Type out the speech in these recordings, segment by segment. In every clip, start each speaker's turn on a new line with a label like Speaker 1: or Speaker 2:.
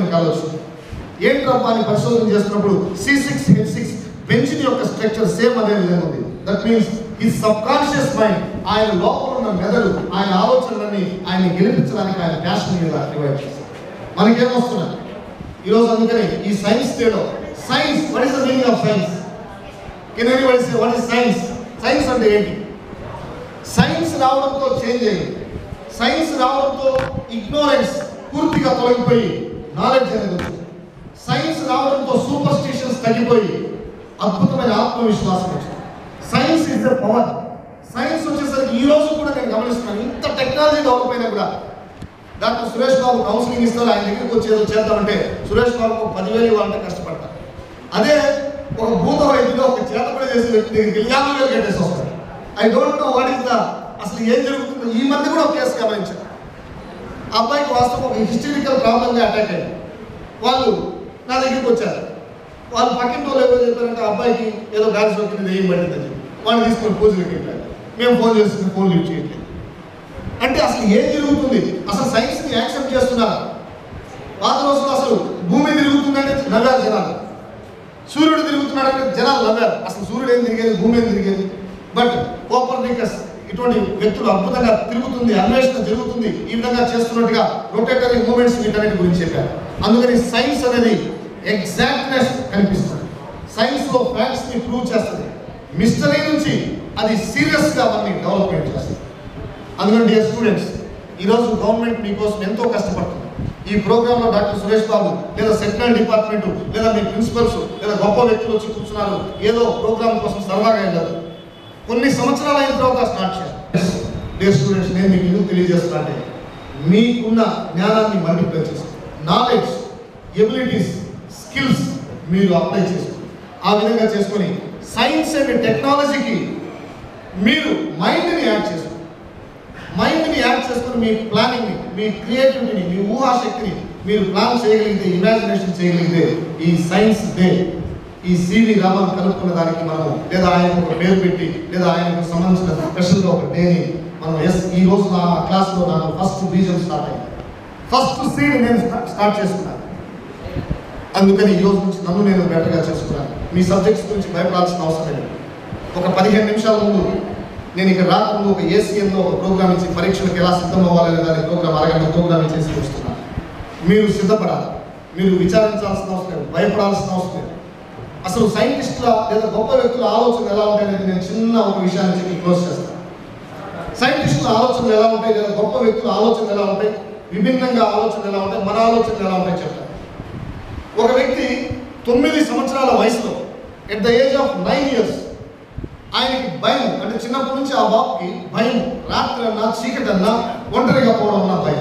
Speaker 1: మీకు ఆలోచన ఏంట్రబ్బా అని పరిశోధన చేస్తున్నప్పుడు C six H six benzene యొక్క స్ట్రక్చర్ సేమ్ అదే విధంగా ఉంది దట్ మీన్స్ ఈ సబ్ కాన్షియస్ మైండ్ ఆయన లోపల ఉన్న మెదడు ఆయన ఆలోచనలన్నీ ఆయన గెలిపించడానికి ఆయన ప్యాషన్ మీద డివైడ్ చేస్తారు మనకేమొస్తున్నది ఈరోజు అందుకని ఈ సైన్స్ తేడా science what is the meaning of science can anybody say what is science science అంటే ఏంటి సైన్స్ రావడంతో చేంజ్ అయింది సైన్స్ రావడంతో ఇగ్నోరెన్స్ పూర్తిగా తొలగిపోయి నాలెడ్జ్ అనేది వచ్చింది సైన్స్ రావడంతో సూపర్ స్టిషన్స్ తగ్గిపోయి అద్భుతమైన ఆత్మవిశ్వాసం వచ్చింది science is the power science వచ్చేసరికి ఈ రోజు కూడా నేను గమనిస్తున్నాను ఇంత టెక్నాలజీ డెవలప్ అయినా కూడా డాక్టర్ సురేష్ బాబు కౌన్సిలింగ్ ఇస్తారు ఆయన దగ్గరికి వచ్చి ఏదో చేద్దామంటే సురేష్ బాబు ఒక పదివేలు ఇవ్వాలంటే కష్టపడతారు అదే ఒక భూత వైద్యుడు ఒక చేతపడి చేసే వ్యక్తి దగ్గరికి వెళ్ళి యాభై వేలు కట్టేసి వస్తారు I don't know what is the అసలు ఏం జరుగుతుందో ఈ మధ్య కూడా ఒక కేసు గమనించారు ఆ అబ్బాయికి వాస్తవం ఒక హిస్టరికల్ ప్రాబ్లంగా అటాక్ అయ్యింది వాళ్ళు నా దగ్గరికి వచ్చారు వాళ్ళు పక్కింటి వాళ్ళు ఎవరో చెప్పారంటే ఆ అబ్బాయికి ఏదో గాలి సోకింది ఏం పట్టిందని చెప్పి వాళ్ళు తీసుకొని పూజలకి వెళ్ళారు మేము ఫోన్ చేస్తుంది ఫోన్ లిఫ్ట్ చేయట్లేదు అంటే అసలు ఏం జరుగుతుంది అసలు సైన్స్ని యాక్సెప్ట్ చేస్తున్నారు పాత రోజుల్లో అసలు భూమి తిరుగుతుందంటే నవ్వారు జనాలు సూర్యుడు తిరుగుతున్నాడంటే జనాలు నవ్వారు అసలు సూర్యుడు ఏం తిరిగేది భూమి ఏం తిరిగేది బట్ కోపర్నికస్ ఇటువంటి వ్యక్తులు అద్భుతంగా తిరుగుతుంది అన్వేషణ జరుగుతుంది ఈ విధంగా చేస్తున్నట్టుగా రొటేటరీ మూమెంట్స్ వీటన్నిటి గురించి చెప్పారు అందుకని సైన్స్ అనేది ఎగ్జాక్ట్నెస్ కనిపిస్తుంది సైన్స్ లో ఫ్యాక్ట్స్ ని ప్రూవ్ చేస్తుంది మిస్టరీ నుంచి అది సీరియస్ గా మనని డెవలప్మెంట్ చేస్తుంది అందుకని డియర్ స్టూడెంట్స్ ఈరోజు గవర్నమెంట్ మీకోసం ఎంతో కష్టపడుతుంది ఈ ప్రోగ్రామ్ లో డాక్టర్ సురేష్ బాబు లేదా సెంట్రల్ డిపార్ట్మెంట్ లేదా మీ ప్రిన్సిపల్స్ లేదా గొప్ప వ్యక్తులు వచ్చి కూర్చున్నారు ఏదో ప్రోగ్రామ్ కోసం సరదాగా వెళ్ళారు కొన్ని సంవత్సరాలు అయిన తర్వాత స్టార్ట్ చేయాలి డియర్ స్టూడెంట్స్ నేను మీకు ఎందుకు తెలియజేస్తున్నా అంటే మీకున్న జ్ఞానాన్ని మల్టిప్లై చేస్తుంది నాలెడ్జ్ ఎబిలిటీస్ స్కిల్స్ మీరు అప్లై చేసుకోండి ఆ విధంగా చేసుకొని సైన్స్ అండ్ టెక్నాలజీకి మీరు మైండ్ని యాడ్ చేసుకోండి మైండ్ని యాడ్ చేసుకుని మీ ప్లానింగ్ని మీ క్రియేటివిటీని మీ ఊహాశక్తిని మీరు ప్లాన్ చేయగలిగితే ఇమాజినేషన్ చేయగలిగితే ఈ సైన్స్ డే ఈ సివి రామన్ కనుక్కున్న దానికి మనము లేదా ఆయనకు ఒక పేరు పెట్టి లేదా ఆయనకు సంబంధించిన స్పెషల్గా ఒక డేని మనం ఎస్ ఈ రోజు నా క్లాస్లో నాకు ఫస్ట్ బీజం స్టార్ట్ అయింది ఫస్ట్ సీడ్ నేను స్టార్ట్ చేసుకున్నాను అందుకని ఈ రోజు నుంచి నన్ను నేను బెటర్గా చేసుకున్నాను మీ సబ్జెక్ట్స్ గురించి భయపడాల్సిన అవసరం లేదు ఒక పదిహేను నిమిషాల ముందు నేను ఇక్కడ రాకముందు ఒక ఏసీఎన్లో ఒక ప్రోగ్రామ్ ఇచ్చి పరీక్షలకు ఎలా సిద్ధం అవ్వాలనే దాని ప్రోగ్రామ్ అరగంట ప్రోగ్రామ్ ఇచ్చేసి వస్తున్నాను మీరు సిద్ధపడాలి మీరు విచారించాల్సిన అవసరం లేదు భయపడాల్సిన అవసరం లేదు అసలు సైంటిస్టుల లేదా గొప్ప వ్యక్తుల ఆలోచనలు ఎలా ఉంటాయనేది నేను చిన్న ఒక విషయాన్ని చెప్పి క్లోజ్ చేస్తాను సైంటిస్టుల ఆలోచనలు ఎలా ఉంటాయి లేదా గొప్ప వ్యక్తుల ఆలోచనలు ఎలా ఉంటాయి విభిన్నంగా ఆలోచనలు ఎలా ఉంటాయి మన ఆలోచనలు ఎలా ఉంటాయి చెప్తాను ఒక వ్యక్తి తొమ్మిది సంవత్సరాల వయసులో at the age of nine years ఆయనకి భయం అంటే చిన్నప్పటి నుంచి ఆ బాబుకి భయం రాత్రి అన్నా చీకటి అన్నా ఒంటరిగా పోవడం అన్న భయం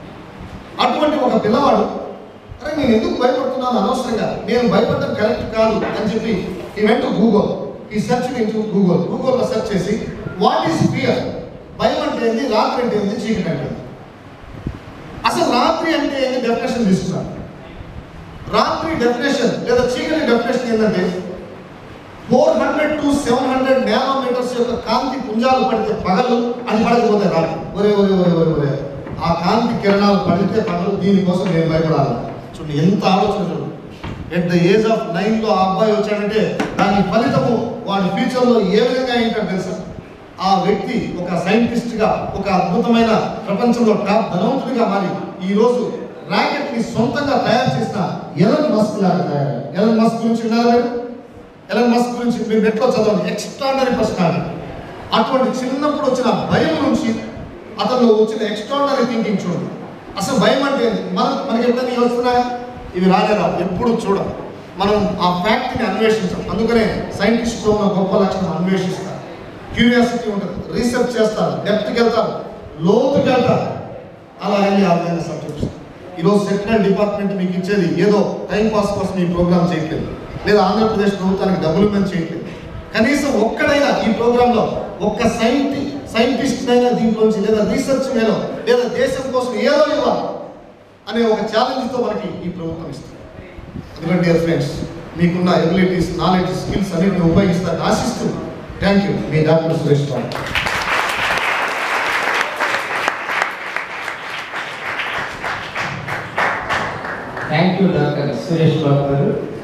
Speaker 1: అటువంటి ఒక పిల్లవాడు అరే నేను ఎందుకు భయపడుతున్నాను అనవసరంగా నేను భయపడడం కరెక్ట్ కాదు అని చెప్పి ఈ వెంట గూగుల్ ఈ సెర్చ్ ఇంటూ గూగుల్ గూగుల్లో సెర్చ్ చేసి వాట్ ఈస్ ఫియర్ భయం అంటే ఏంది రాత్రి అంటే ఏంది చీకటి అంటే ఏంది అసలు రాత్రి అంటే ఏంది డెఫినేషన్ తీసుకున్నాను రాత్రి డెఫినేషన్ లేదా చీకటి డెఫినేషన్ ఏంటంటే four hundred to seven hundred nanometers యొక్క కాంతి పుంజాలు పడితే పగలు అది పడకపోతే రాత్రి ఒరే ఒరే ఒరే ఒరే ఒరే ఆ కాంతి కిరణాలు పడితే పగలు దీనికోసం నేను భయపడాలి చూడండి ఎంత ఆలోచన చూడు ఎట్ ద ఏజ్ ఆఫ్ నైన్లో ఆ అబ్బాయి వచ్చాడంటే దాని ఫలితము వాడి ఫ్యూచర్లో ఏ విధంగా ఏంటంటే తెలుసా ఆ వ్యక్తి ఒక సైంటిస్ట్గా ఒక అద్భుతమైన ప్రపంచంలో టాప్ ధనవంతుడిగా మారి ఈరోజు రాకెట్ ని సొంతంగా తయారు చేసిన ఎలన్ మస్క్ లాగా తయారు ఎలన్ మస్క్ గురించి విన్నారా మీరు ఎలన్ మస్క్ గురించి మీరు నెట్లో చదవండి ఎక్స్ట్రాడనరీ పర్సనాలిటీ అటువంటి చిన్నప్పుడు వచ్చిన భయం నుంచి అతనిలో వచ్చిన ఎక్స్ట్రాడనరీ థింకింగ్ చూడండి అసలు భయం అంటే ఏంది? మన మనకి ఎప్పుడైనా ఇవి వస్తున్నాయా ఇవి రాలేదా ఎప్పుడు చూడం మనం ఆ ఫ్యాక్ట్ని అన్వేషించాం అందుకనే సైంటిస్ట్లో ఉన్న గొప్ప లక్షణం అన్వేషిస్తారు క్యూరియాసిటీ ఉంటుంది రీసెర్చ్ చేస్తారు డెప్త్కి వెళ్తారు లోతుకి వెళ్తారు అలా వెళ్ళి ఆ విధంగా సబ్జెక్ట్స్ ఈరోజు సెంట్రల్ డిపార్ట్మెంట్ మీకు ఇచ్చేది ఏదో టైం పాస్ కోసం ఈ ప్రోగ్రామ్ చేయట్లేదు లేదా ఆంధ్రప్రదేశ్ ప్రభుత్వానికి డబ్బులు మేము చేయట్లేదు కనీసం ఒక్కడైనా ఈ ప్రోగ్రాంలో ఒక్క సైంటి సైంటిస్ట్ అయినా దీంట్లోంచి లేదా రీసెర్చ్ మేలో లేదా దేశం కోసం ఏదో ఇవ్వాలి అనే ఒక ఛాలెంజ్తో మనకి ఈ ప్రభుత్వం ఇస్తుంది అందుకని డియర్ ఫ్రెండ్స్ మీకున్న ఎబిలిటీస్ నాలెడ్జ్ స్కిల్స్ అన్నిటిని ఉపయోగిస్తారని ఆశిస్తూ థ్యాంక్ యూ మీ doctor Suresh Babu
Speaker 2: thank you doctor Suresh Babu గారు